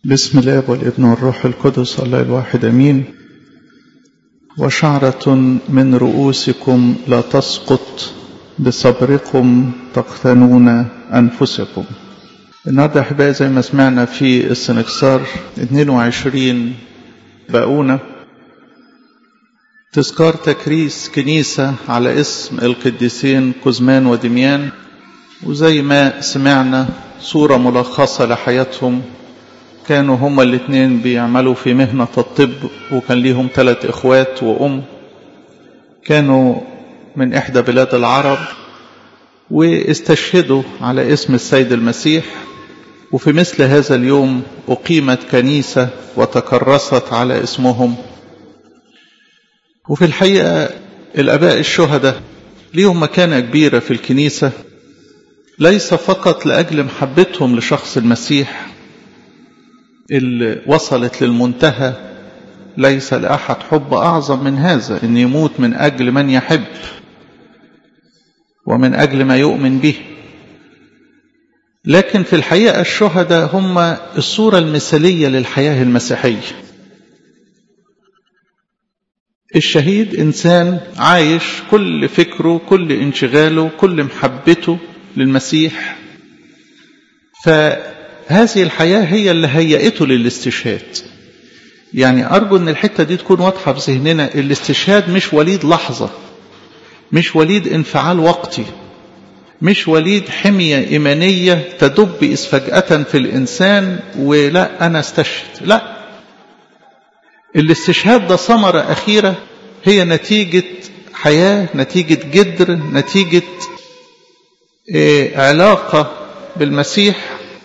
بسم الله والابن والروح القدس الله الواحد امين وشعرة من رؤوسكم لا تسقط بصبركم تقتنون انفسكم النهارده احبائي زي ما سمعنا في السنكسار 22 باقونه تذكار تكريس كنيسة على اسم القديسين كوزمان ودميان وزي ما سمعنا صورة ملخصة لحياتهم كانوا هما الاثنين بيعملوا في مهنة الطب وكان ليهم ثلاث اخوات وام كانوا من احدى بلاد العرب واستشهدوا على اسم السيد المسيح وفي مثل هذا اليوم اقيمت كنيسة وتكرست على اسمهم وفي الحقيقة الاباء الشهداء ليهم مكانة كبيرة في الكنيسة ليس فقط لأجل محبتهم لشخص المسيح اللي وصلت للمنتهى ليس لأحد حب أعظم من هذا أن يموت من أجل من يحب ومن أجل ما يؤمن به لكن في الحقيقة الشهداء هم الصورة المثالية للحياة المسيحية الشهيد إنسان عايش كل فكره كل انشغاله كل محبته للمسيح فهذه الحياة هي اللي هيئته للاستشهاد يعني أرجو أن الحتة دي تكون واضحة في ذهننا الاستشهاد مش وليد لحظة مش وليد انفعال وقتي مش وليد حمية إيمانية تدب إذ فجأة في الإنسان ولا أنا استشهد لا الاستشهاد ده ثمرة أخيرة هي نتيجة حياة نتيجة جدر نتيجة علاقة بالمسيح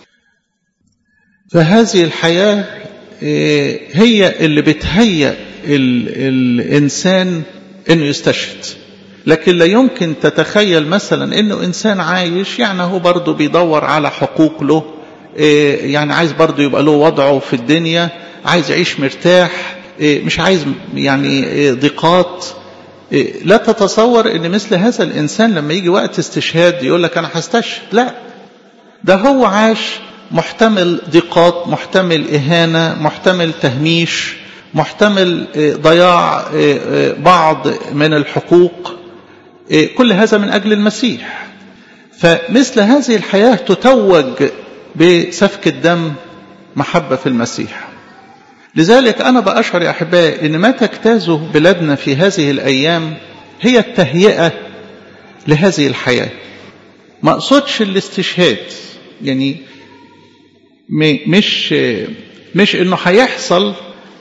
فهذه الحياة هي اللي بتهيأ الإنسان أنه يستشهد لكن لا يمكن تتخيل مثلا أنه إنسان عايش يعني هو برضه بيدور على حقوق له يعني عايز برضه يبقى له وضعه في الدنيا عايز يعيش مرتاح مش عايز يعني ضيقات لا تتصور ان مثل هذا الانسان لما يجي وقت استشهاد يقول لك انا هستشهد لا ده هو عاش محتمل ضيقات محتمل اهانه محتمل تهميش محتمل ضياع بعض من الحقوق كل هذا من اجل المسيح فمثل هذه الحياه تتوج بسفك الدم محبه في المسيح لذلك أنا بأشعر يا أحبائي أن ما تجتازه بلادنا في هذه الأيام هي التهيئة لهذه الحياة ما أقصدش الاستشهاد يعني مش مش انه هيحصل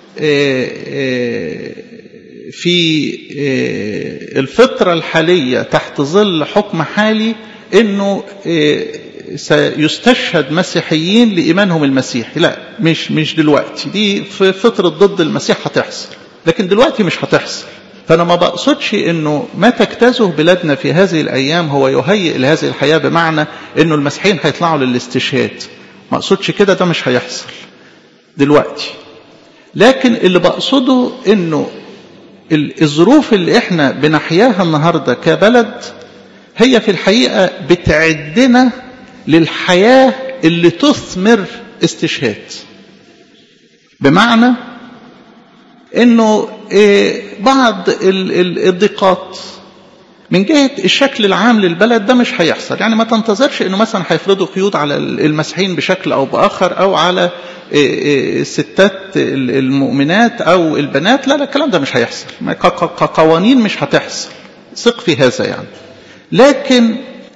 في الفترة الحالية تحت ظل حكم حالي انه سيستشهد مسيحيين لإيمانهم المسيحي لا مش مش دلوقتي دي في فترة ضد المسيح هتحصل لكن دلوقتي مش هتحصل فأنا ما بقصدش أنه ما تجتازه بلادنا في هذه الأيام هو يهيئ لهذه الحياة بمعنى أنه المسيحيين هيطلعوا للاستشهاد ما أقصدش كده ده مش هيحصل دلوقتي لكن اللي بقصده أنه الظروف اللي احنا بنحياها النهاردة كبلد هي في الحقيقة بتعدنا للحياة اللي تثمر استشهاد بمعنى انه بعض الضيقات من جهة الشكل العام للبلد ده مش هيحصل يعني ما تنتظرش انه مثلا هيفرضوا قيود على المسيحيين بشكل او باخر او على الستات المؤمنات او البنات لا لا الكلام ده مش هيحصل كقوانين مش هتحصل ثق في هذا يعني لكن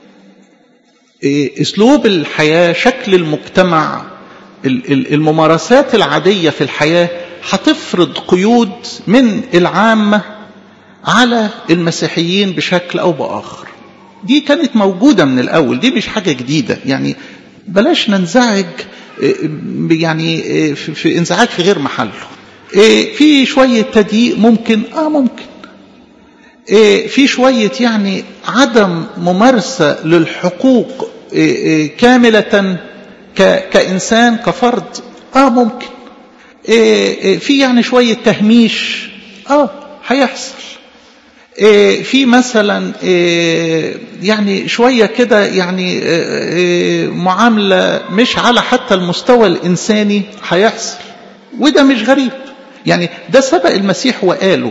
اسلوب الحياه شكل المجتمع الممارسات العاديه في الحياه هتفرض قيود من العامه على المسيحيين بشكل او باخر دي كانت موجوده من الاول دي مش حاجه جديده يعني بلاش ننزعج يعني في انزعاج في غير محله في شويه تضييق ممكن اه ممكن في شوية يعني عدم ممارسة للحقوق كاملة كإنسان كفرد آه ممكن في يعني شوية تهميش آه هيحصل إيه في مثلا إيه يعني شوية كده يعني إيه معاملة مش على حتى المستوى الإنساني هيحصل وده مش غريب يعني ده سبق المسيح وقاله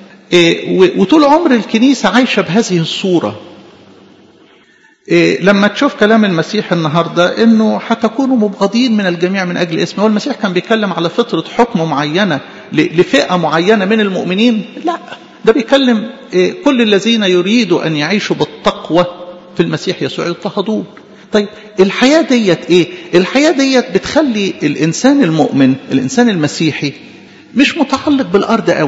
وطول عمر الكنيسة عايشة بهذه الصورة إيه لما تشوف كلام المسيح النهاردة انه هتكونوا مبغضين من الجميع من اجل اسمه هو المسيح كان بيتكلم على فترة حكم معينة لفئة معينة من المؤمنين لا ده بيكلم إيه كل الذين يريدوا ان يعيشوا بالتقوى في المسيح يسوع يضطهدون طيب الحياة ديت ايه الحياة ديت بتخلي الانسان المؤمن الانسان المسيحي مش متعلق بالارض قوي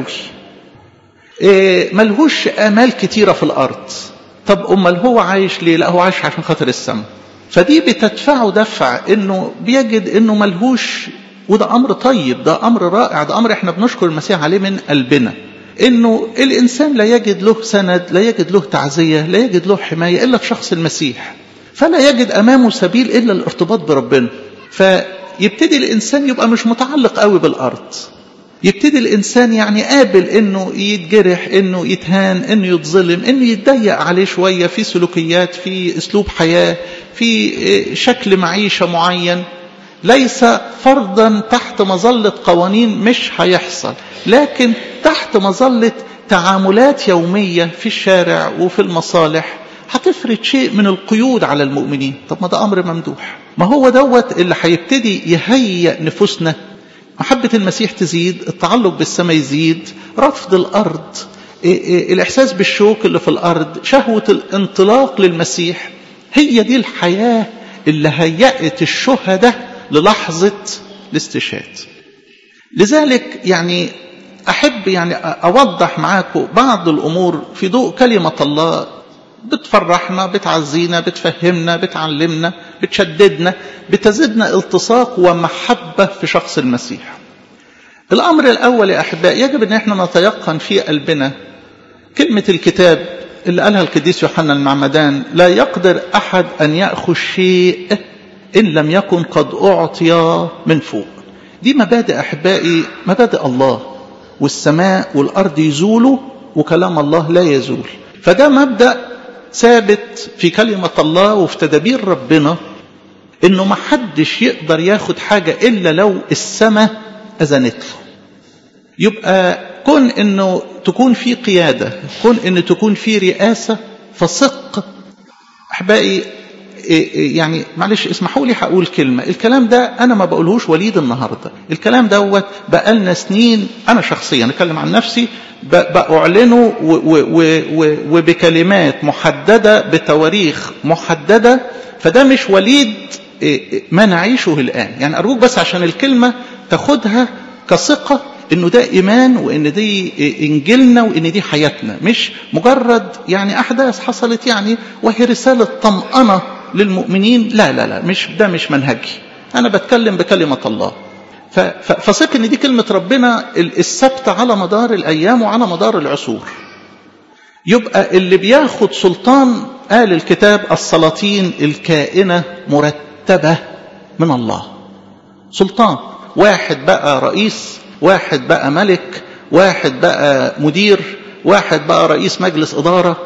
إيه ملهوش امال كتيرة في الارض طب امال هو عايش ليه لا هو عايش عشان خاطر السماء فدي بتدفعه دفع انه بيجد انه ملهوش وده امر طيب ده امر رائع ده امر احنا بنشكر المسيح عليه من قلبنا انه الانسان لا يجد له سند لا يجد له تعزيه لا يجد له حمايه الا في شخص المسيح فلا يجد امامه سبيل الا الارتباط بربنا فيبتدي الانسان يبقى مش متعلق قوي بالارض يبتدي الإنسان يعني قابل إنه يتجرح إنه يتهان إنه يتظلم إنه يتضيق عليه شوية في سلوكيات في أسلوب حياة في شكل معيشة معين ليس فرضا تحت مظلة قوانين مش هيحصل لكن تحت مظلة تعاملات يومية في الشارع وفي المصالح هتفرض شيء من القيود على المؤمنين طب ما ده أمر ممدوح ما هو دوت اللي هيبتدي يهيئ نفوسنا محبة المسيح تزيد التعلق بالسماء يزيد رفض الأرض الإحساس بالشوك اللي في الأرض شهوة الانطلاق للمسيح هي دي الحياة اللي هيأت الشهداء للحظة الاستشهاد لذلك يعني أحب يعني أوضح معاكم بعض الأمور في ضوء كلمة الله بتفرحنا بتعزينا بتفهمنا بتعلمنا بتشددنا بتزيدنا التصاق ومحبة في شخص المسيح الأمر الأول يا أحباء يجب أن احنا نتيقن في قلبنا كلمة الكتاب اللي قالها القديس يوحنا المعمدان لا يقدر أحد أن يأخذ شيء إن لم يكن قد أعطي من فوق دي مبادئ أحبائي مبادئ الله والسماء والأرض يزولوا وكلام الله لا يزول فده مبدأ ثابت في كلمة الله وفي تدابير ربنا انه ما حدش يقدر ياخد حاجة الا لو السماء اذنت له يبقى كون انه تكون في قيادة كون انه تكون في رئاسة فثق احبائي يعني معلش اسمحوا لي هقول كلمة الكلام ده أنا ما بقولهوش وليد النهاردة الكلام دوت بقالنا سنين أنا شخصيا أتكلم عن نفسي بأعلنه وبكلمات محددة بتواريخ محددة فده مش وليد ما نعيشه الآن يعني أرجوك بس عشان الكلمة تاخدها كثقة انه ده ايمان وان دي انجيلنا وان دي حياتنا مش مجرد يعني احداث حصلت يعني وهي رساله طمانه للمؤمنين لا لا لا مش ده مش منهجي انا بتكلم بكلمه الله فثق ان دي كلمه ربنا الثابته على مدار الايام وعلى مدار العصور يبقى اللي بياخد سلطان قال الكتاب السلاطين الكائنه مرتبه من الله سلطان واحد بقى رئيس واحد بقى ملك واحد بقى مدير واحد بقى رئيس مجلس إدارة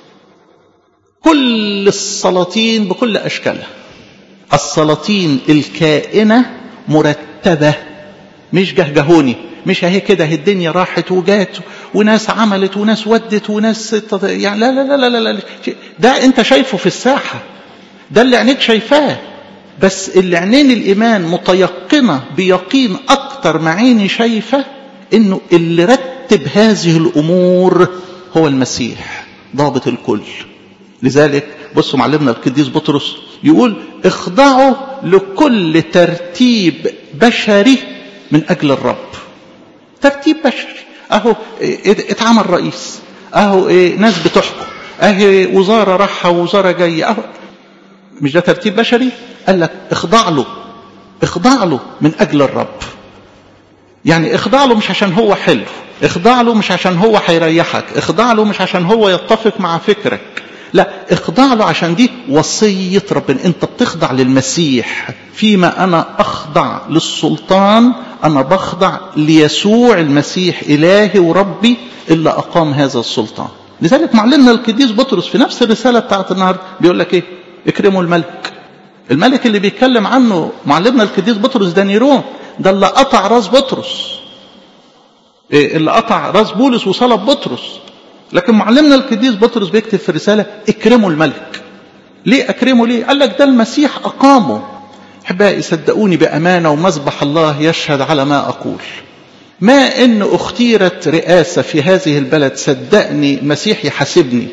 كل السلاطين بكل أشكالها السلاطين الكائنة مرتبة مش جهجهوني مش اهي كده هي الدنيا راحت وجات وناس عملت وناس ودت وناس يعني لا لا لا لا لا ده انت شايفه في الساحة ده اللي عينيك شايفاه بس اللي عينين الإيمان متيقنة بيقين أكتر ما عيني شايفة إنه اللي رتب هذه الأمور هو المسيح ضابط الكل لذلك بصوا معلمنا القديس بطرس يقول اخضعوا لكل ترتيب بشري من أجل الرب ترتيب بشري أهو اتعمل رئيس أهو ناس بتحكم أهي وزارة راحة ووزارة جاية أهو مش ده ترتيب بشري قال لك اخضع له اخضع له من أجل الرب يعني اخضع له مش عشان هو حلو اخضع له مش عشان هو هيريحك اخضع له مش عشان هو يتفق مع فكرك لا اخضع له عشان دي وصية ربنا انت بتخضع للمسيح فيما انا اخضع للسلطان انا بخضع ليسوع المسيح الهي وربي اللي اقام هذا السلطان لذلك معلمنا القديس بطرس في نفس الرسالة بتاعت النهاردة بيقول لك ايه اكرموا الملك الملك اللي بيتكلم عنه معلمنا القديس بطرس ده نيرون ده اللي قطع راس بطرس إيه اللي قطع راس بولس وصلب بطرس لكن معلمنا القديس بطرس بيكتب في الرسالة اكرموا الملك ليه اكرمه ليه قال لك ده المسيح اقامه احبائي صدقوني بامانه ومذبح الله يشهد على ما اقول ما ان اختيرت رئاسه في هذه البلد صدقني مسيح يحاسبني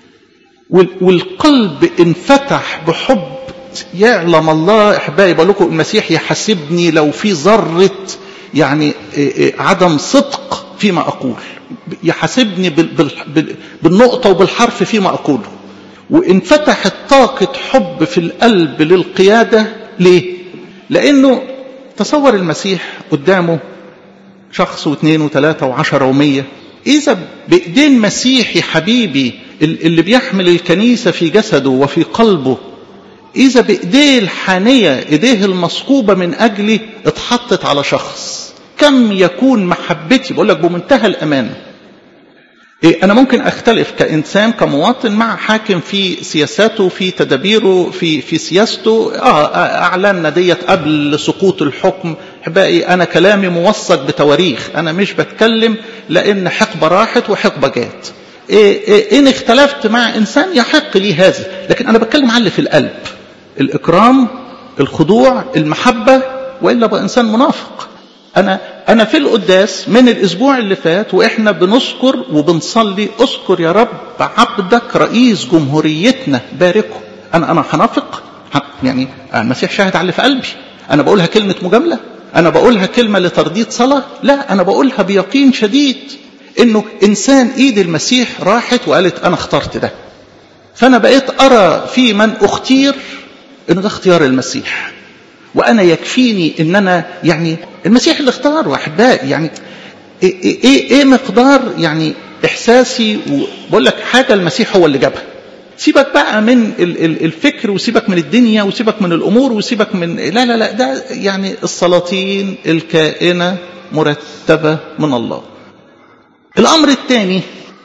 والقلب انفتح بحب يعلم الله احبائي بقول لكم المسيح يحاسبني لو في ذره يعني عدم صدق فيما اقول يحاسبني بالنقطه وبالحرف فيما اقوله وانفتحت طاقة حب في القلب للقيادة ليه؟ لأنه تصور المسيح قدامه شخص واثنين وثلاثة وعشرة ومية إذا بإيدين مسيحي حبيبي اللي بيحمل الكنيسة في جسده وفي قلبه إذا بإيديه الحانية إيديه المصقوبة من أجلي اتحطت على شخص كم يكون محبتي بقول لك بمنتهى الأمانة إيه أنا ممكن أختلف كإنسان كمواطن مع حاكم في سياساته في تدابيره في في سياسته آه أعلنا ديت قبل سقوط الحكم أحبائي أنا كلامي موثق بتواريخ أنا مش بتكلم لأن حقبة راحت وحقبة جات إيه إيه إن اختلفت مع إنسان يحق لي هذا لكن أنا بتكلم على اللي في القلب الإكرام الخضوع المحبة وإلا بقى إنسان منافق أنا أنا في القداس من الأسبوع اللي فات وإحنا بنذكر وبنصلي اذكر يا رب عبدك رئيس جمهوريتنا باركه أنا أنا هنافق يعني المسيح شاهد على اللي في قلبي أنا بقولها كلمة مجاملة أنا بقولها كلمة لترديد صلاة لا أنا بقولها بيقين شديد إنه إنسان إيد المسيح راحت وقالت أنا اخترت ده فأنا بقيت أرى في من أختير إنه ده اختيار المسيح وانا يكفيني ان انا يعني المسيح اللي اختار واحبائي يعني ايه, إيه, إيه مقدار يعني احساسي وبقول لك حاجه المسيح هو اللي جابها سيبك بقى من الفكر وسيبك من الدنيا وسيبك من الامور وسيبك من لا لا لا ده يعني السلاطين الكائنه مرتبه من الله الامر الثاني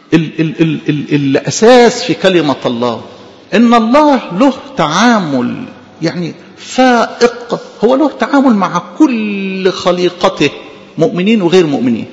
الاساس في كلمه الله ان الله له تعامل يعني فائق هو له تعامل مع كل خليقته مؤمنين وغير مؤمنين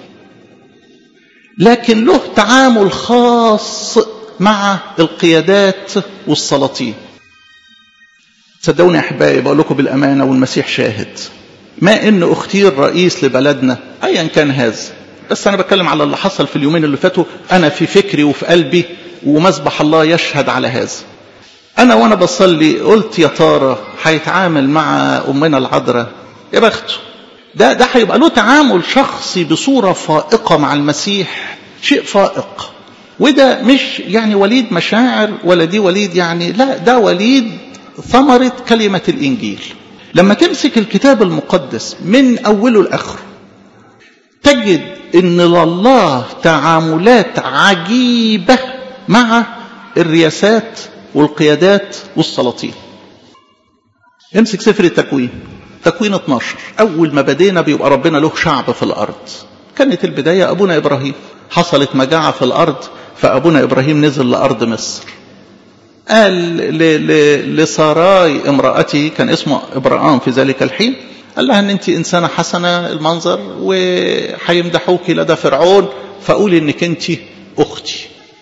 لكن له تعامل خاص مع القيادات والسلاطين صدقوني يا احبائي بقول لكم بالامانه والمسيح شاهد ما ان اختير رئيس لبلدنا ايا كان هذا بس انا بتكلم على اللي حصل في اليومين اللي فاتوا انا في فكري وفي قلبي ومسبح الله يشهد على هذا أنا وأنا بصلي قلت يا ترى هيتعامل مع أمنا العذراء يا بخته ده ده هيبقى له تعامل شخصي بصورة فائقة مع المسيح شيء فائق وده مش يعني وليد مشاعر ولا دي وليد يعني لا ده وليد ثمرة كلمة الإنجيل لما تمسك الكتاب المقدس من أوله لآخره تجد إن لله تعاملات عجيبة مع الرياسات والقيادات والسلاطين امسك سفر التكوين تكوين 12 اول ما بدينا بيبقى ربنا له شعب في الارض كانت البدايه ابونا ابراهيم حصلت مجاعه في الارض فابونا ابراهيم نزل لارض مصر قال لساراي امرأته كان اسمه ابراهام في ذلك الحين قال لها ان انت انسانه حسنه المنظر وهيمدحوك لدى فرعون فقولي انك انت اختي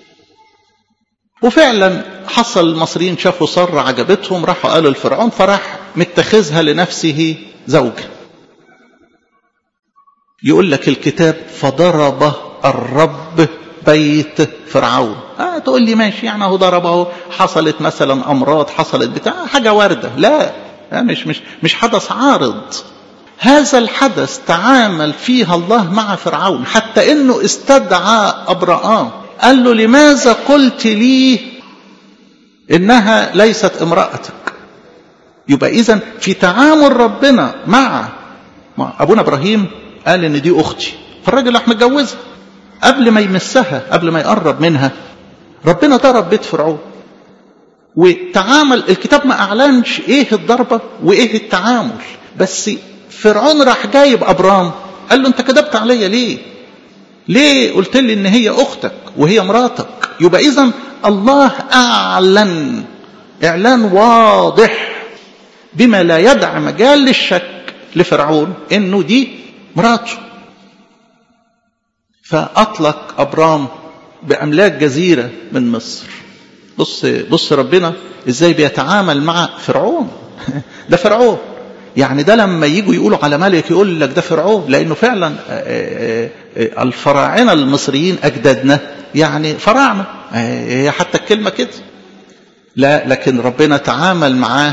وفعلا حصل المصريين شافوا سارة عجبتهم راحوا قالوا لفرعون فراح متخذها لنفسه زوجة يقول لك الكتاب فضرب الرب بيت فرعون آه تقول لي ماشي يعني هو ضربه حصلت مثلا امراض حصلت بتاع حاجه وارده لا آه مش مش مش حدث عارض هذا الحدث تعامل فيها الله مع فرعون حتى انه استدعى ابراهام قال له لماذا قلت لي انها ليست امرأتك يبقى اذا في تعامل ربنا مع, مع ابونا ابراهيم قال ان دي اختي فالراجل راح متجوزها قبل ما يمسها قبل ما يقرب منها ربنا ضرب بيت فرعون وتعامل الكتاب ما اعلنش ايه الضربه وايه التعامل بس فرعون راح جايب ابرام قال له انت كذبت عليا ليه ليه قلت لي ان هي اختك وهي مراتك يبقى إذا الله أعلن إعلان واضح بما لا يدع مجال للشك لفرعون إنه دي مراته فأطلق أبرام بأملاك جزيرة من مصر بص بص ربنا ازاي بيتعامل مع فرعون ده فرعون يعني ده لما يجوا يقولوا على ملك يقول لك ده فرعون لانه فعلا الفراعنه المصريين اجدادنا يعني فراعنه هي حتى الكلمه كده لا لكن ربنا تعامل معاه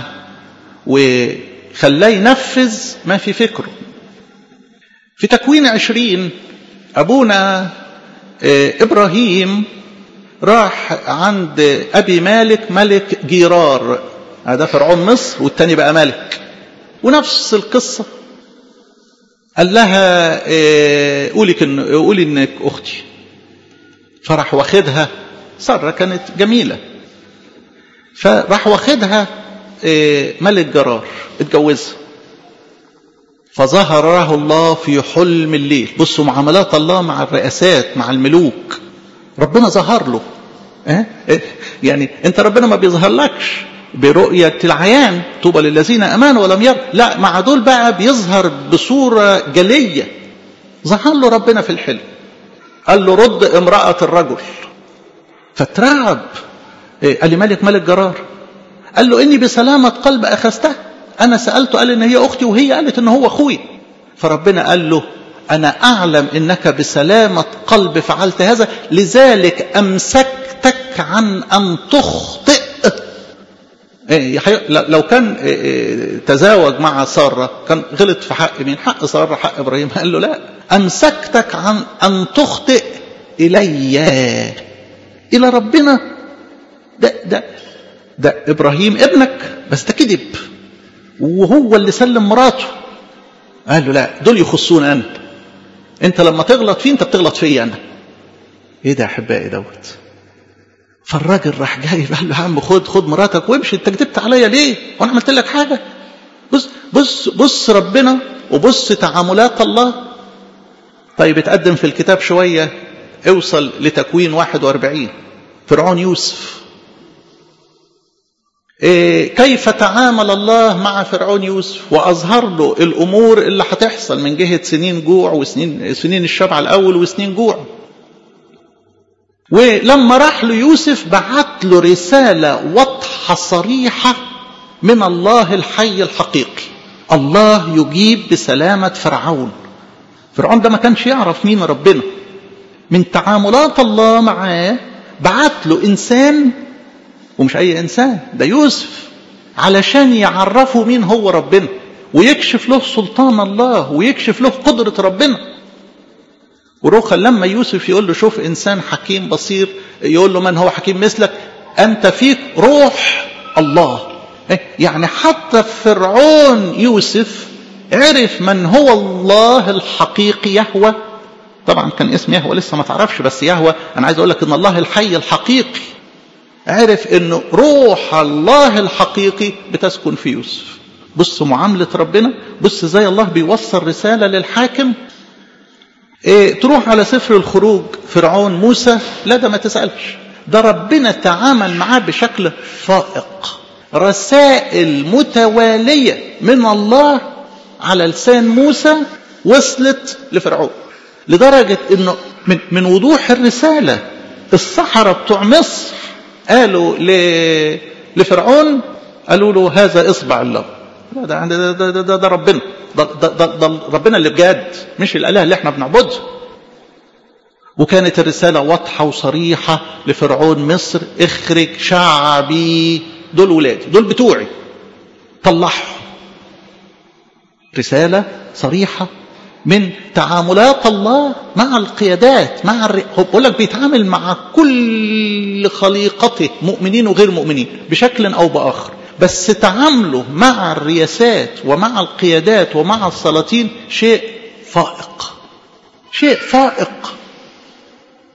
وخلاه ينفذ ما في فكره في تكوين عشرين أبونا إبراهيم راح عند أبي مالك ملك جيرار هذا فرعون مصر والتاني بقى ملك ونفس القصة قال لها قولي إن قولي إنك أختي فراح واخدها سارة كانت جميلة فراح واخدها ملك جرار اتجوزها فظهر له الله في حلم الليل بصوا معاملات الله مع الرئاسات مع الملوك ربنا ظهر له اه؟ يعني انت ربنا ما بيظهرلكش برؤية العيان طوبى للذين امنوا ولم يروا لا مع دول بقى بيظهر بصورة جلية ظهر له ربنا في الحلم قال له رد امرأة الرجل فاترعب قال لي ملك ملك جرار قال له اني بسلامة قلب اخذتها انا سألته قال ان هي اختي وهي قالت ان هو اخوي فربنا قال له انا اعلم انك بسلامة قلب فعلت هذا لذلك امسكتك عن ان تخطئ لو كان تزاوج مع سارة كان غلط في حق مين حق سارة حق ابراهيم قال له لا امسكتك عن ان تخطئ الي الى ربنا ده ده ده ابراهيم ابنك بس ده كذب وهو اللي سلم مراته قال له لا دول يخصون انا انت لما تغلط فيه انت بتغلط فيا انا ايه ده يا احبائي دوت فالراجل راح جاي قال له يا عم خد خد مراتك وامشي انت كذبت عليا ليه وانا عملت لك حاجه بص بص بص ربنا وبص تعاملات الله طيب اتقدم في الكتاب شويه اوصل لتكوين 41 فرعون يوسف إيه كيف تعامل الله مع فرعون يوسف وأظهر له الأمور اللي هتحصل من جهة سنين جوع وسنين سنين الشبع الأول وسنين جوع ولما راح له يوسف بعت له رسالة واضحة صريحة من الله الحي الحقيقي الله يجيب بسلامة فرعون فرعون ده ما كانش يعرف مين ربنا من تعاملات الله معاه بعت له إنسان ومش أي إنسان ده يوسف علشان يعرفوا مين هو ربنا ويكشف له سلطان الله ويكشف له قدرة ربنا وروخا لما يوسف يقول له شوف إنسان حكيم بصير يقول له من هو حكيم مثلك أنت فيك روح الله يعني حتى فرعون يوسف عرف من هو الله الحقيقي يهوى طبعا كان اسم يهوى لسه ما تعرفش بس يهوى أنا عايز أقول لك إن الله الحي الحقيقي عرف انه روح الله الحقيقي بتسكن في يوسف بص معاملة ربنا بص ازاي الله بيوصل رسالة للحاكم إيه تروح على سفر الخروج فرعون موسى لا ده ما تسألش ده ربنا تعامل معاه بشكل فائق رسائل متوالية من الله على لسان موسى وصلت لفرعون لدرجة انه من, من وضوح الرسالة السحرة بتوع مصر قالوا لفرعون قالوا له هذا اصبع الله ده ده ده ده, ده, ده ربنا ده, ده, ده, ده ربنا اللي بجد مش الاله اللي احنا بنعبده وكانت الرساله واضحه وصريحه لفرعون مصر اخرج شعبي دول ولادي دول بتوعي طلعهم رساله صريحه من تعاملات الله مع القيادات مع الر... هو بقول لك بيتعامل مع كل خليقته مؤمنين وغير مؤمنين بشكل او باخر بس تعامله مع الرياسات ومع القيادات ومع السلاطين شيء فائق شيء فائق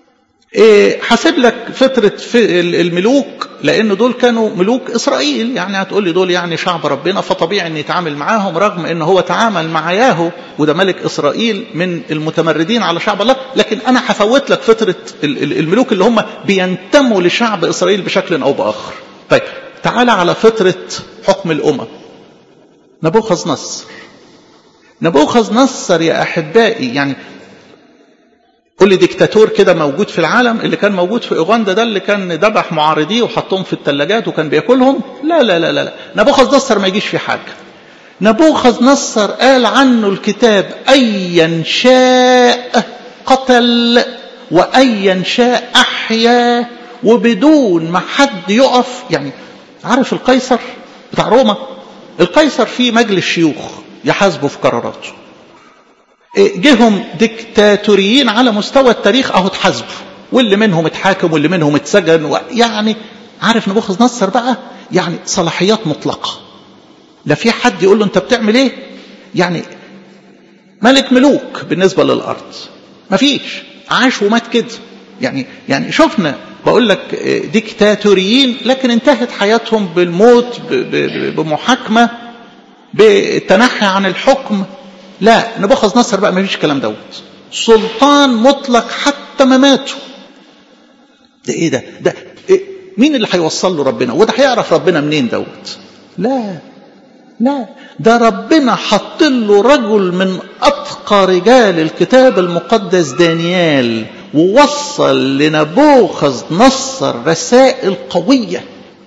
إيه حاسب لك فترة في الملوك لأن دول كانوا ملوك إسرائيل يعني هتقول لي دول يعني شعب ربنا فطبيعي أن يتعامل معاهم رغم أن هو تعامل مع ياهو وده ملك إسرائيل من المتمردين على شعب الله لكن أنا هفوت لك فترة الملوك اللي هم بينتموا لشعب إسرائيل بشكل أو بآخر طيب تعال على فترة حكم الأمم نبوخذ نصر نبوخذ نصر يا أحبائي يعني قول لي ديكتاتور كده موجود في العالم اللي كان موجود في اوغندا ده اللي كان ذبح معارضيه وحطهم في الثلاجات وكان بياكلهم لا لا لا لا, لا. نبوخذ نصر ما يجيش في حاجه نبوخذ نصر قال عنه الكتاب ايا شاء قتل وايا شاء احيا وبدون ما حد يقف يعني عارف القيصر بتاع روما القيصر فيه مجلس شيوخ يحاسبوا في قراراته جهم ديكتاتوريين على مستوى التاريخ اهو اتحاسبوا واللي منهم اتحاكم واللي منهم اتسجن يعني عارف نبوخذ نصر بقى يعني صلاحيات مطلقة لا في حد يقول له انت بتعمل ايه يعني ملك ملوك بالنسبة للأرض مفيش عاش ومات كده يعني يعني شفنا بقول لك ديكتاتوريين لكن انتهت حياتهم بالموت بمحاكمة بالتنحي عن الحكم لا نبوخذ نصر بقى ما فيش الكلام دوت سلطان مطلق حتى ما ماتوا ده ايه ده ده إيه؟ مين اللي هيوصل له ربنا وده هيعرف ربنا منين دوت لا لا ده ربنا حط له رجل من اتقى رجال الكتاب المقدس دانيال ووصل لنبوخذ نصر رسائل قويه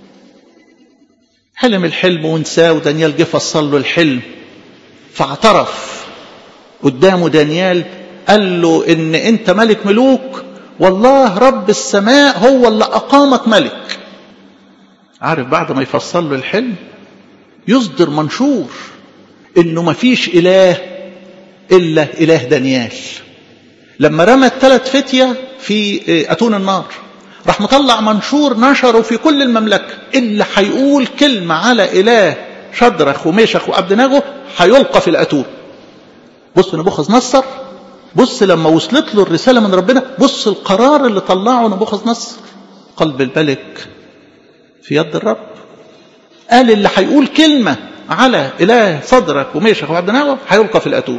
حلم الحلم ونساه ودانيال جه فصل له الحلم فاعترف قدامه دانيال قال له ان انت ملك ملوك والله رب السماء هو اللي اقامك ملك عارف بعد ما يفصل له الحلم يصدر منشور انه ما فيش اله الا اله دانيال لما رمى الثلاث فتية في اتون النار راح مطلع منشور نشره في كل المملكة اللي هيقول كلمة على اله شدرخ وميشخ وابدناغو هيلقى في الاتون بص نبوخذ نصر بص لما وصلت له الرسالة من ربنا بص القرار اللي طلعه نبوخذ نصر قلب الملك في يد الرب قال اللي هيقول كلمة على إله صدرك وميشخ وعبدناغو هيلقى في الأتون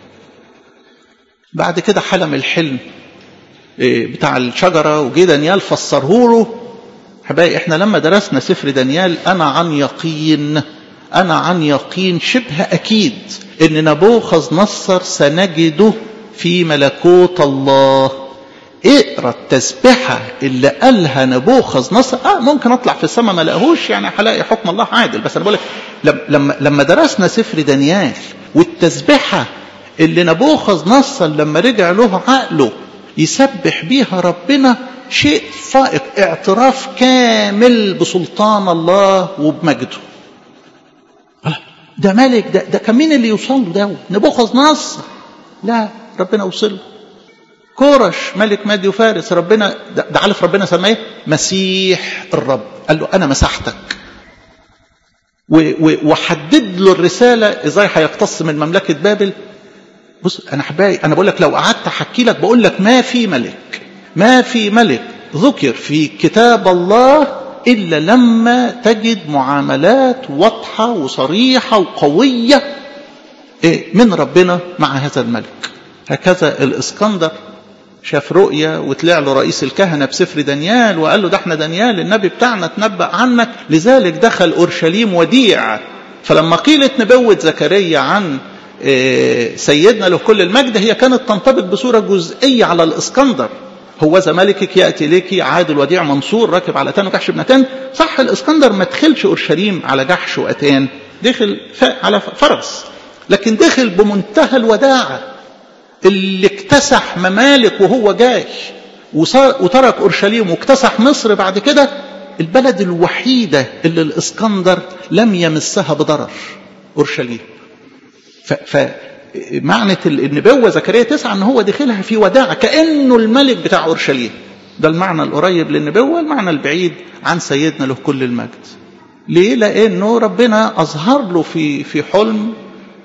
بعد كده حلم الحلم بتاع الشجرة وجه دانيال فسره له حبايبي احنا لما درسنا سفر دانيال انا عن يقين انا عن يقين شبه اكيد ان نبوخذ نصر سنجده في ملكوت الله اقرا التسبحه اللي قالها نبوخذ نصر اه ممكن اطلع في السماء ما الاقيهوش يعني هلاقي حكم الله عادل بس انا بقول لك لما لما درسنا سفر دانيال والتسبحه اللي نبوخذ نصر لما رجع له عقله يسبح بيها ربنا شيء فائق اعتراف كامل بسلطان الله وبمجده ده ملك ده, ده كان مين اللي يوصل له ده نبوخذ نصر لا ربنا وصل كورش ملك مادي وفارس ربنا ده, ده عارف ربنا سماه ايه مسيح الرب قال له انا مسحتك وحدد له الرساله ازاي هيقتص من مملكه بابل بص انا حبايبي انا بقول لك لو قعدت احكي لك بقول لك ما في ملك ما في ملك ذكر في كتاب الله الا لما تجد معاملات واضحه وصريحه وقويه من ربنا مع هذا الملك هكذا الاسكندر شاف رؤيا وطلع له رئيس الكهنة بسفر دانيال وقال له ده احنا دانيال النبي بتاعنا تنبأ عنك لذلك دخل أورشليم وديع فلما قيلت نبوة زكريا عن سيدنا له كل المجد هي كانت تنطبق بصورة جزئية على الإسكندر هو ذا ملكك يأتي لك عادل وديع منصور راكب على أتان وجحش ابنتان صح الإسكندر ما دخلش أورشليم على جحش وأتان دخل على فرس لكن دخل بمنتهى الوداعة اللي اكتسح ممالك وهو جاي وترك أورشليم واكتسح مصر بعد كده البلد الوحيدة اللي الإسكندر لم يمسها بضرر أورشليم فمعنى النبوة زكريا تسعة ان هو دخلها في وداعة كأنه الملك بتاع أورشليم ده المعنى القريب للنبوة المعنى البعيد عن سيدنا له كل المجد ليه لأنه ربنا أظهر له في في حلم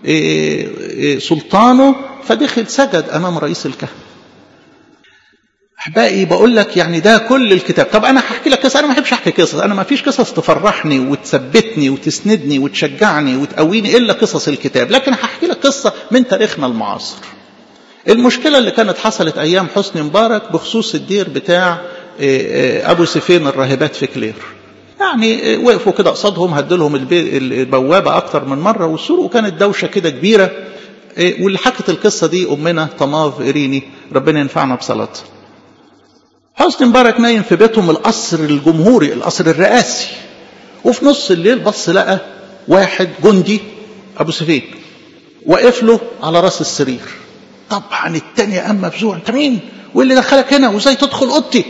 سلطانه فدخل سجد أمام رئيس الكهنة احبائي بقول لك يعني ده كل الكتاب طب انا هحكي لك قصص انا ما بحبش احكي قصص انا ما فيش قصص تفرحني وتثبتني وتسندني وتشجعني وتقويني الا قصص الكتاب لكن هحكي لك قصه من تاريخنا المعاصر المشكله اللي كانت حصلت ايام حسني مبارك بخصوص الدير بتاع ابو سيفين الراهبات في كلير يعني وقفوا كده قصادهم هدلهم البوابه اكتر من مره والسور وكانت دوشه كده كبيره واللي حكت القصه دي امنا طماف اريني ربنا ينفعنا بصلاتها حسني مبارك نايم في بيتهم القصر الجمهوري القصر الرئاسي وفي نص الليل بص لقى واحد جندي ابو سفين واقف له على راس السرير طبعا التاني قام مفزوع انت مين واللي دخلك هنا وازاي تدخل اوضتي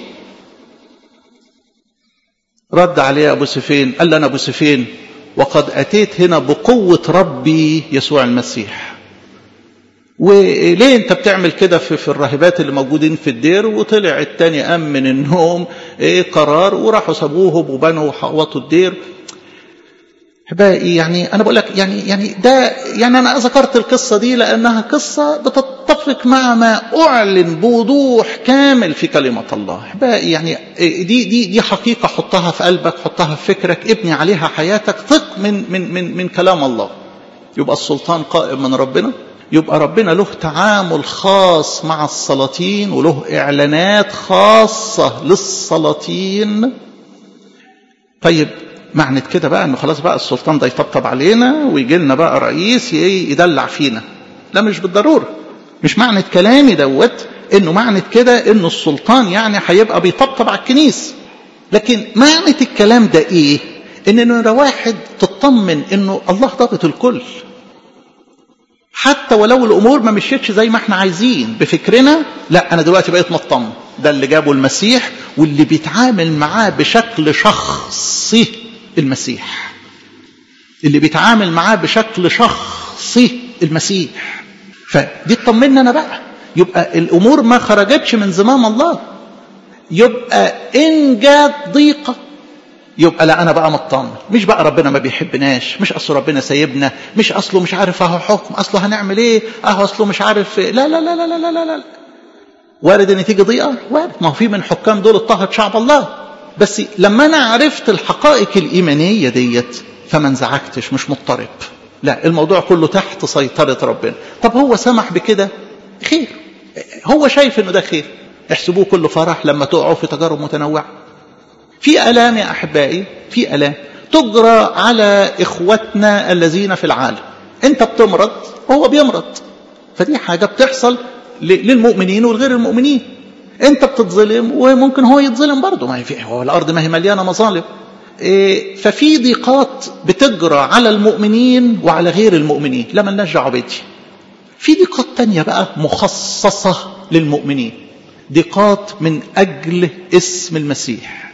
رد عليه ابو سفين قال له انا ابو سفين وقد اتيت هنا بقوه ربي يسوع المسيح وليه انت بتعمل كده في, في الراهبات اللي موجودين في الدير وطلع التاني قام من النوم ايه قرار وراحوا سابوهم وبنوا وحوطوا الدير احبائي يعني انا بقول لك يعني يعني ده يعني انا ذكرت القصه دي لانها قصه بتتفق مع ما اعلن بوضوح كامل في كلمه الله احبائي يعني دي دي دي حقيقه حطها في قلبك حطها في فكرك ابني عليها حياتك ثق من من من من كلام الله يبقى السلطان قائم من ربنا يبقى ربنا له تعامل خاص مع السلاطين وله اعلانات خاصه للسلاطين طيب معنى كده بقى انه خلاص بقى السلطان ده يطبطب علينا ويجي لنا بقى رئيس يدلع فينا لا مش بالضروره مش معنى كلامي دوت انه معنى كده انه السلطان يعني هيبقى بيطبطب على الكنيسه لكن معنى الكلام ده ايه ان انه واحد تطمن انه الله ضابط الكل حتى ولو الامور ما مشيتش زي ما احنا عايزين بفكرنا لا انا دلوقتي بقيت مطمن ده اللي جابه المسيح واللي بيتعامل معاه بشكل شخصي المسيح اللي بيتعامل معاه بشكل شخصي المسيح فدي تطمنا انا بقى يبقى الامور ما خرجتش من زمام الله يبقى ان جات ضيقه يبقى لا انا بقى مطمن مش بقى ربنا ما بيحبناش مش اصله ربنا سايبنا مش اصله مش عارف اهو حكم اصله هنعمل ايه اهو اصله مش عارف لا لا لا لا لا لا لا وارد ان تيجي ضيقه وارد ما هو في من حكام دول اضطهد شعب الله بس لما انا عرفت الحقائق الايمانيه ديت فما انزعجتش مش مضطرب لا الموضوع كله تحت سيطره ربنا طب هو سمح بكده خير هو شايف انه ده خير احسبوه كله فرح لما تقعوا في تجارب متنوعه في الام يا احبائي في الام تجرى على اخوتنا الذين في العالم انت بتمرض وهو بيمرض فدي حاجه بتحصل للمؤمنين والغير المؤمنين انت بتتظلم وممكن هو يتظلم برضه ما في هو الارض ما هي مليانه مظالم إيه ففي ضيقات بتجرى على المؤمنين وعلى غير المؤمنين لا ملناش دعوه بدي في ضيقات تانية بقى مخصصة للمؤمنين ضيقات من أجل اسم المسيح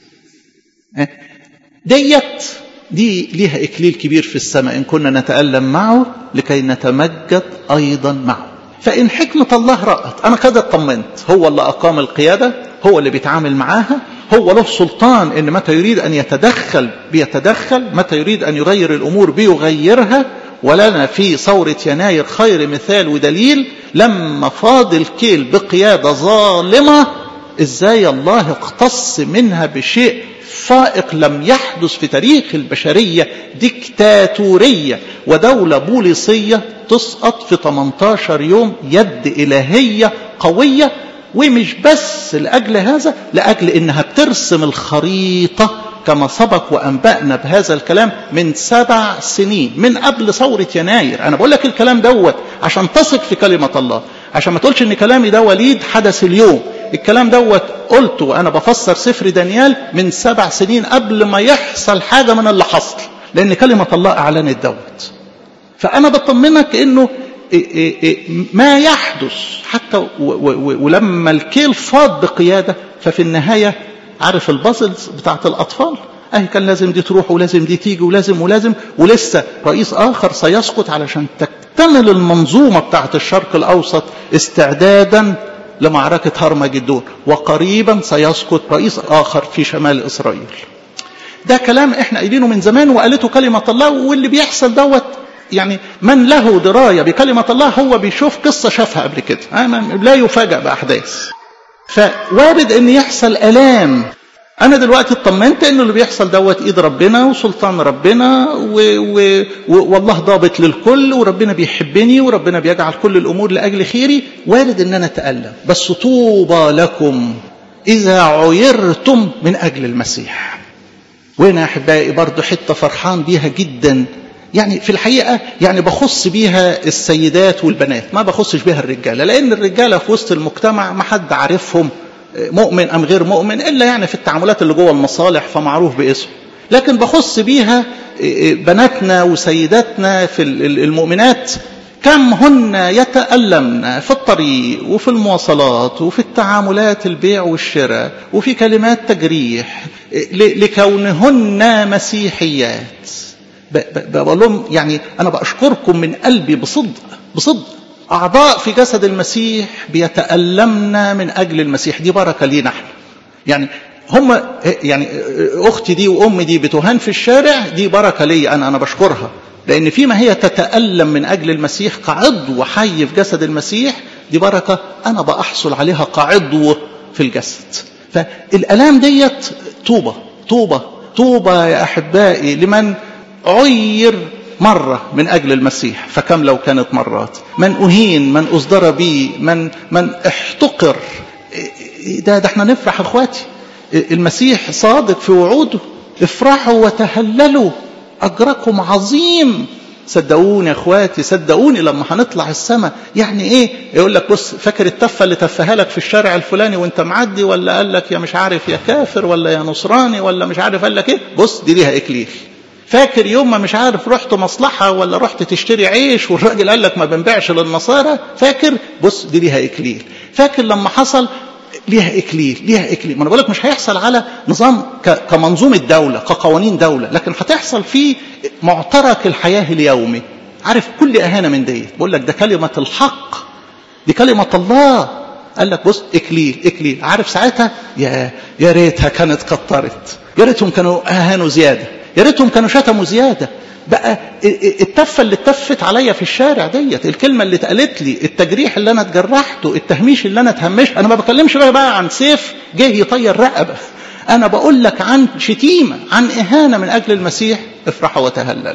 ديت دي ليها إكليل كبير في السماء إن كنا نتألم معه لكي نتمجد أيضا معه فإن حكمة الله رأت أنا كده اطمنت هو اللي أقام القيادة هو اللي بيتعامل معاها هو له سلطان إن متى يريد أن يتدخل بيتدخل متى يريد أن يغير الأمور بيغيرها ولنا في ثورة يناير خير مثال ودليل لما فاض الكيل بقيادة ظالمة ازاي الله اقتص منها بشيء فائق لم يحدث في تاريخ البشرية ديكتاتورية ودولة بوليسية تسقط في 18 يوم يد إلهية قوية ومش بس لأجل هذا لأجل إنها بترسم الخريطة كما سبق وأنبأنا بهذا الكلام من سبع سنين من قبل ثورة يناير أنا بقول لك الكلام دوت عشان تثق في كلمة الله عشان ما تقولش إن كلامي ده وليد حدث اليوم الكلام دوت قلته وأنا بفسر سفر دانيال من سبع سنين قبل ما يحصل حاجة من اللي حصل لأن كلمة الله أعلنت دوت فأنا بطمنك إنه ما يحدث حتى ولما الكيل فاض بقيادة ففي النهاية عارف البازلز بتاعت الأطفال أهي كان لازم دي تروح ولازم دي تيجي ولازم ولازم ولسه رئيس آخر سيسقط علشان تكتمل المنظومة بتاعت الشرق الأوسط استعدادا لمعركة هرمجدون وقريبا سيسقط رئيس آخر في شمال إسرائيل ده كلام احنا قايلينه من زمان وقالته كلمة الله واللي بيحصل دوت يعني من له دراية بكلمة الله هو بيشوف قصة شافها قبل كده لا يفاجأ بأحداث فوارد ان يحصل الام انا دلوقتي اطمنت انه اللي بيحصل دوت ايد ربنا وسلطان ربنا و... و... و... والله ضابط للكل وربنا بيحبني وربنا بيجعل كل الامور لاجل خيري وارد ان انا اتالم بس طوبى لكم اذا عيرتم من اجل المسيح وهنا يا احبائي برضه حته فرحان بيها جدا يعني في الحقيقه يعني بخص بيها السيدات والبنات ما بخصش بيها الرجاله لان الرجاله في وسط المجتمع ما حد عارفهم مؤمن ام غير مؤمن الا يعني في التعاملات اللي جوه المصالح فمعروف باسمه لكن بخص بيها بناتنا وسيداتنا في المؤمنات كم هن يتألمن في الطريق وفي المواصلات وفي التعاملات البيع والشراء وفي كلمات تجريح لكونهن مسيحيات بقول لهم يعني أنا بأشكركم من قلبي بصدق بصدق أعضاء في جسد المسيح بيتألمن من أجل المسيح دي بركة لينا احنا يعني هم يعني أختي دي وأمي دي بتهان في الشارع دي بركة لي أنا أنا بشكرها لأن فيما هي تتألم من أجل المسيح كعضو حي في جسد المسيح دي بركة أنا بأحصل عليها كعضو في الجسد فالألام ديت طوبة طوبة طوبة يا أحبائي لمن عير مرة من أجل المسيح فكم لو كانت مرات من أهين من أصدر بي من من احتقر ده, ده احنا نفرح اخواتي المسيح صادق في وعوده افرحوا وتهللوا أجركم عظيم صدقوني يا اخواتي صدقوني لما هنطلع السماء يعني ايه يقول لك بص فاكر التفه اللي تفها لك في الشارع الفلاني وانت معدي ولا قال لك يا مش عارف يا كافر ولا يا نصراني ولا مش عارف قال لك ايه بص دي ليها اكليل فاكر يوم ما مش عارف رحت مصلحة ولا رحت تشتري عيش والراجل قال لك ما بنبيعش للنصارى فاكر بص دي ليها إكليل فاكر لما حصل ليها إكليل ليها إكليل ما أنا بقول لك مش هيحصل على نظام كمنظومة دولة كقوانين دولة لكن هتحصل في معترك الحياة اليومي عارف كل أهانة من ديت بقول لك ده كلمة الحق دي كلمة الله قال لك بص إكليل إكليل عارف ساعتها يا يا ريتها كانت كترت يا ريتهم كانوا أهانوا زيادة يا ريتهم كانوا شتموا زياده بقى التفه اللي اتفت عليا في الشارع ديت الكلمه اللي اتقالت لي التجريح اللي انا اتجرحته التهميش اللي انا اتهمش انا ما بكلمش بقى, بقى عن سيف جه يطير رقبه انا بقول لك عن شتيمه عن اهانه من اجل المسيح افرحوا وتهللوا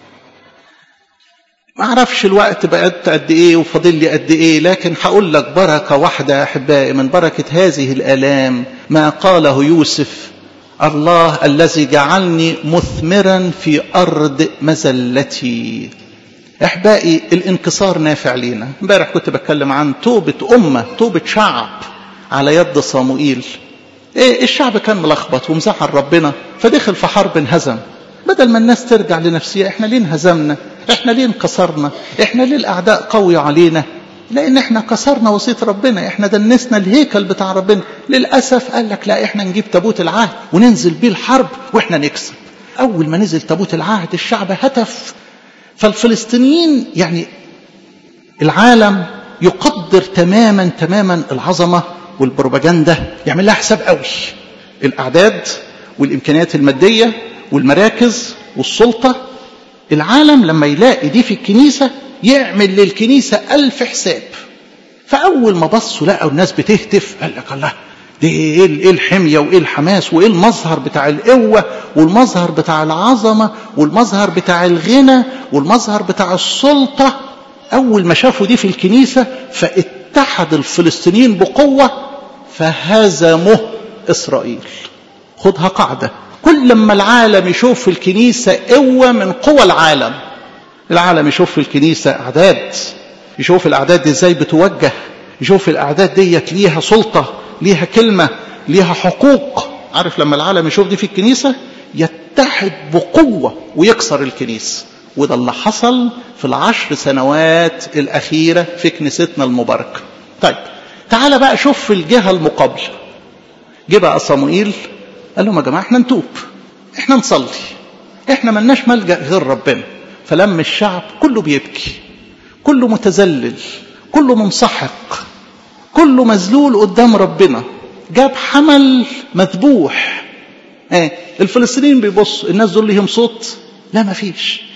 ما اعرفش الوقت بقت قد ايه وفاضل لي قد ايه لكن هقول لك بركه واحده يا احبائي من بركه هذه الالام ما قاله يوسف الله الذي جعلني مثمرا في أرض مزلتي احبائي الانكسار نافع لينا امبارح كنت بتكلم عن توبة أمة توبة شعب على يد صاموئيل ايه الشعب كان ملخبط ومزعل ربنا فدخل في حرب انهزم بدل ما الناس ترجع لنفسها احنا ليه انهزمنا احنا ليه انكسرنا احنا ليه الاعداء قوي علينا لان احنا كسرنا وصيه ربنا احنا دنسنا الهيكل بتاع ربنا للاسف قال لك لا احنا نجيب تابوت العهد وننزل بيه الحرب واحنا نكسب اول ما نزل تابوت العهد الشعب هتف فالفلسطينيين يعني العالم يقدر تماما تماما العظمه والبروباجندا يعمل لها حساب قوي الاعداد والامكانيات الماديه والمراكز والسلطه العالم لما يلاقي دي في الكنيسه يعمل للكنيسة ألف حساب فأول ما بصوا لقوا الناس بتهتف قال لك الله دي ايه الحمية وايه الحماس وايه المظهر بتاع القوة والمظهر بتاع العظمة والمظهر بتاع الغنى والمظهر بتاع السلطة أول ما شافوا دي في الكنيسة فاتحد الفلسطينيين بقوة فهزموا إسرائيل خدها قاعدة كل ما العالم يشوف في الكنيسة قوة من قوى العالم العالم يشوف في الكنيسة أعداد يشوف الأعداد دي إزاي بتوجه يشوف الأعداد ديت ليها سلطة ليها كلمة ليها حقوق عارف لما العالم يشوف دي في الكنيسة يتحد بقوة ويكسر الكنيسة وده اللي حصل في العشر سنوات الأخيرة في كنيستنا المباركة طيب تعال بقى شوف في الجهة المقابلة جه بقى صموئيل قال لهم يا جماعة احنا نتوب احنا نصلي احنا ملناش ملجأ غير ربنا فلم الشعب كله بيبكي كله متذلل كله منسحق كله مذلول قدام ربنا جاب حمل مذبوح ايه الفلسطينيين بيبصوا الناس دول ليهم صوت لا ما فيش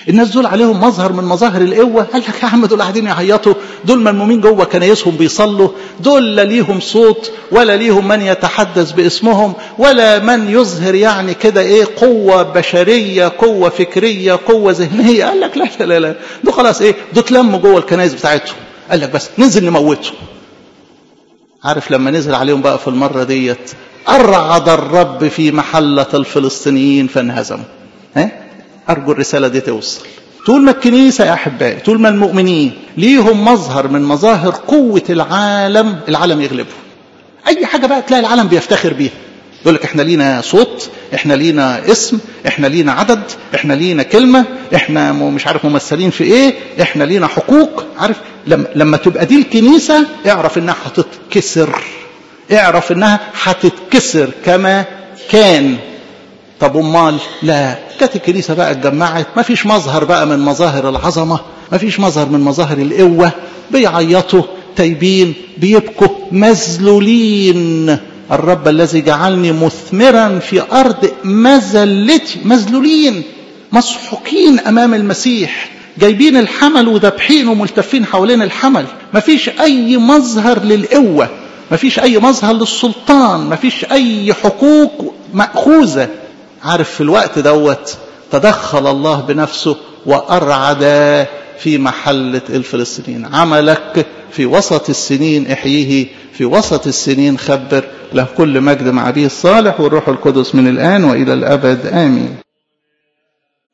الناس دول عليهم مظهر من مظاهر القوة قال لك يا عم دول قاعدين يعيطوا دول ملمومين جوه كنايسهم بيصلوا دول لا ليهم صوت ولا ليهم من يتحدث باسمهم ولا من يظهر يعني كده ايه قوة بشرية قوة فكرية قوة ذهنية قال لك لا لا لا دول خلاص ايه دول اتلموا جوه الكنايس بتاعتهم قال لك بس ننزل نموتهم عارف لما نزل عليهم بقى في المرة ديت أرعد الرب في محلة الفلسطينيين فانهزموا ها أرجو الرسالة دي توصل طول ما الكنيسة يا أحبائي طول ما المؤمنين ليهم مظهر من مظاهر قوة العالم العالم يغلبه أي حاجة بقى تلاقي العالم بيفتخر بيها يقول لك احنا لينا صوت احنا لينا اسم احنا لينا عدد احنا لينا كلمة احنا مش عارف ممثلين في ايه احنا لينا حقوق عارف لما, لما تبقى دي الكنيسة اعرف انها هتتكسر اعرف انها هتتكسر كما كان طب امال لا كانت الكنيسه بقى اتجمعت ما فيش مظهر بقى من مظاهر العظمه ما فيش مظهر من مظاهر القوه بيعيطوا تايبين بيبكوا مذلولين الرب الذي جعلني مثمرا في ارض مذلتي مذلولين مسحوقين امام المسيح جايبين الحمل وذابحين وملتفين حوالين الحمل ما فيش اي مظهر للقوه ما فيش اي مظهر للسلطان ما فيش اي حقوق ماخوذه عارف في الوقت دوت تدخل الله بنفسه وأرعد في محلة الفلسطينيين عملك في وسط السنين احييه في وسط السنين خبر له كل مجد مع به الصالح والروح القدس من الآن وإلى الأبد آمين